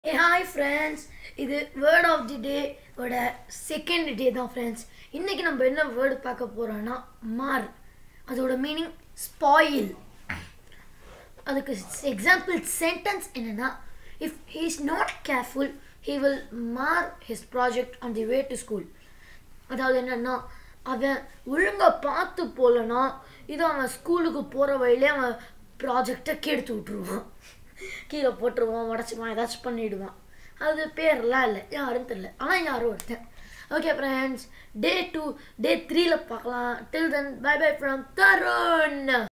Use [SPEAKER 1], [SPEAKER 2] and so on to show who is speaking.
[SPEAKER 1] ஏ hi friends இது word of the day ஓட second டே தான் ஃப்ரெண்ட்ஸ் இன்றைக்கி நம்ம என்ன வேர்டு பார்க்க போகிறோன்னா மார் அதோட மீனிங் ஸ்பாயில் அதுக்கு எக்ஸாம்பிள் சென்டென்ஸ் என்னென்னா if he is not careful he will mar his project on the way to school அதாவது என்னென்னா அவன் ஒழுங்காக பார்த்து போகலன்னா இது அவன் ஸ்கூலுக்கு போகிற வழியிலே அவன் ப்ராஜெக்டை கெடுத்து விட்ருவான் கீழே போட்டுருவான் உடச்சிடுவான் ஏதாச்சும் பண்ணிவிடுவான் அது பேர்லாம் இல்லை யாரும் தெரில ஆனால் யாரும் ஒருத்தன் okay friends day two day த்ரீல பார்க்கலாம் till then bye bye from Tarun